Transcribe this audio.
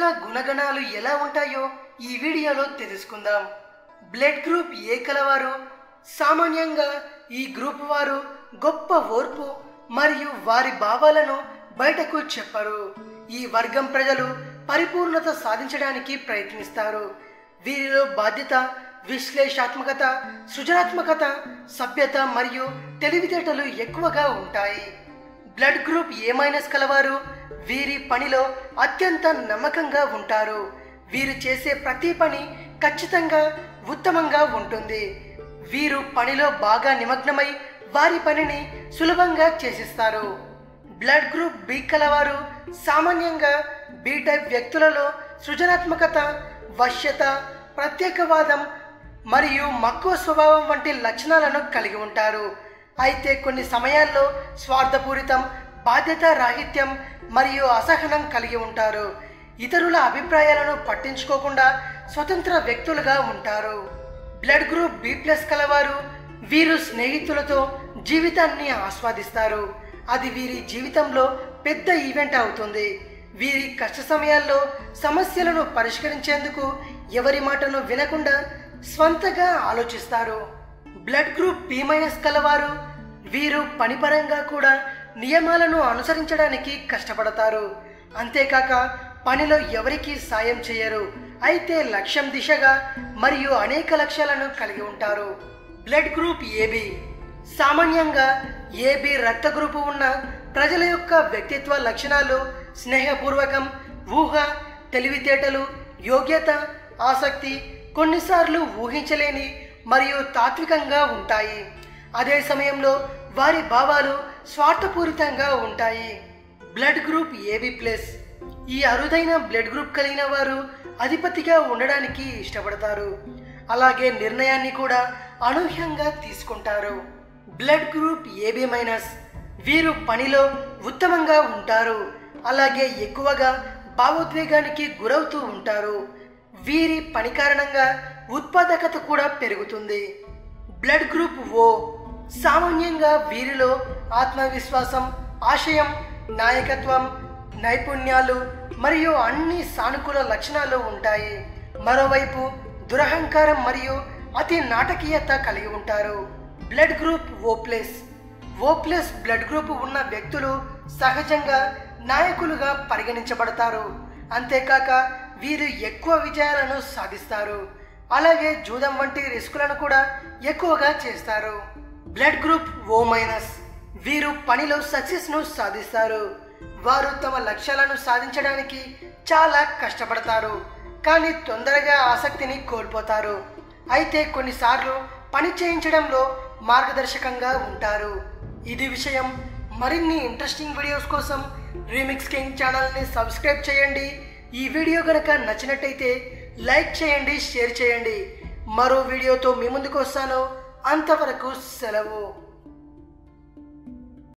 గుణగణాలు ఎలా ఉంటాయో ఈ వీడియోలో తెలుసుకుందాం బ్లడ్ గ్రూప్ ఏ కలవారు సామాన్యంగా ఈ గ్రూప్ వారు గొప్ప ఓర్పు మరియు వారి భావాలను బయటకు చెప్పరు ఈ వర్గం ప్రజలు పరిపూర్ణత సాధించడానికి ప్రయత్నిస్తారు వీరిలో బాధ్యత విశ్లేషాత్మకత సృజనాత్మకత సభ్యత మరియు తెలివితేటలు ఎక్కువగా ఉంటాయి బ్లడ్ గ్రూప్ ఏ మైనస్ కలవారు వీరి పనిలో అత్యంత నమ్మకంగా ఉంటారు వీరు చేసే ప్రతి పని ఖచ్చితంగా ఉత్తమంగా ఉంటుంది వీరు పనిలో బాగా నిమగ్నమై వారి పనిని సులభంగా చేసిస్తారు బ్లడ్ గ్రూప్ బి కలవారు సామాన్యంగా బి టైప్ వ్యక్తులలో సృజనాత్మకత వశ్యత ప్రత్యేకవాదం మరియు మక్కువ స్వభావం వంటి లక్షణాలను కలిగి ఉంటారు అయితే కొన్ని సమయాల్లో స్వార్థపూరితం బాధ్యత రాహిత్యం మరియు అసహనం కలిగి ఉంటారు ఇతరుల అభిప్రాయాలను పట్టించుకోకుండా స్వతంత్ర వ్యక్తులుగా ఉంటారు బ్లడ్ గ్రూప్ బి ప్లస్ కలవారు వీరు స్నేహితులతో జీవితాన్ని ఆస్వాదిస్తారు అది వీరి జీవితంలో పెద్ద ఈవెంట్ అవుతుంది వీరి కష్ట సమయాల్లో సమస్యలను పరిష్కరించేందుకు ఎవరి మాటను వినకుండా స్వంతగా ఆలోచిస్తారు బ్లడ్ గ్రూప్ బి మైనస్ కలవారు వీరు పనిపరంగా కూడా నియమాలను అనుసరించడానికి కష్టపడతారు అంతేకాక పనిలో ఎవరికీ సాయం చేయరు అయితే లక్ష్యం దిశగా మరియు అనేక లక్ష్యాలను కలిగి ఉంటారు బ్లడ్ గ్రూప్ ఏబి సామాన్యంగా ఏబి రక్త గ్రూపు ఉన్న ప్రజల యొక్క వ్యక్తిత్వ లక్షణాలు స్నేహపూర్వకం ఊహ తెలివితేటలు యోగ్యత ఆసక్తి కొన్నిసార్లు ఊహించలేని మరియు తాత్వికంగా ఉంటాయి అదే సమయంలో వారి భావాలు స్వార్థపూరితంగా ఉంటాయి బ్లడ్ గ్రూప్ ఏబి ప్లస్ ఈ అరుదైన బ్లడ్ గ్రూప్ కలిగిన వారు అధిపతిగా ఉండడానికి ఇష్టపడతారు అలాగే నిర్ణయాన్ని కూడా అనూహ్యంగా తీసుకుంటారు బ్లడ్ గ్రూప్ ఏబి మైనస్ వీరు పనిలో ఉత్తమంగా ఉంటారు అలాగే ఎక్కువగా భావోద్వేగానికి గురవుతూ ఉంటారు వీరి పని కారణంగా ఉత్పాదకత కూడా పెరుగుతుంది బ్లడ్ గ్రూప్ ఓ సామాన్యంగా వీరిలో ఆత్మవిశ్వాసం ఆశయం నాయకత్వం నైపుణ్యాలు మరియు అన్ని సానుకూల లక్షణాలు ఉంటాయి మరోవైపు దురహంకారం మరియు అతి నాటకీయత కలిగి ఉంటారు blood group O plus O plus blood group ఉన్న వ్యక్తులు సహజంగా నాయకులుగా పరిగణించబడతారు అంతేకాక వీరు ఎక్కువ విజయాలను సాధిస్తారు అలాగే జూదం వంటి రిస్కులను కూడా ఎక్కువగా చేస్తారు బ్లడ్ గ్రూప్ ఓ మైనస్ వీరు పనిలో సక్సెస్ను సాధిస్తారు వారు తమ లక్ష్యాలను సాధించడానికి చాలా కష్టపడతారు కానీ తొందరగా ఆసక్తిని కోల్పోతారు అయితే కొన్నిసార్లు పని చేయించడంలో మార్గదర్శకంగా ఉంటారు ఇది విషయం మరిన్ని ఇంట్రెస్టింగ్ వీడియోస్ కోసం రీమిక్స్ కింగ్ ఛానల్ని సబ్స్క్రైబ్ చేయండి ఈ వీడియో కనుక నచ్చినట్టయితే లైక్ చేయండి షేర్ చేయండి మరో వీడియోతో మీ ముందుకు వస్తాను అంతవరకు సెలవు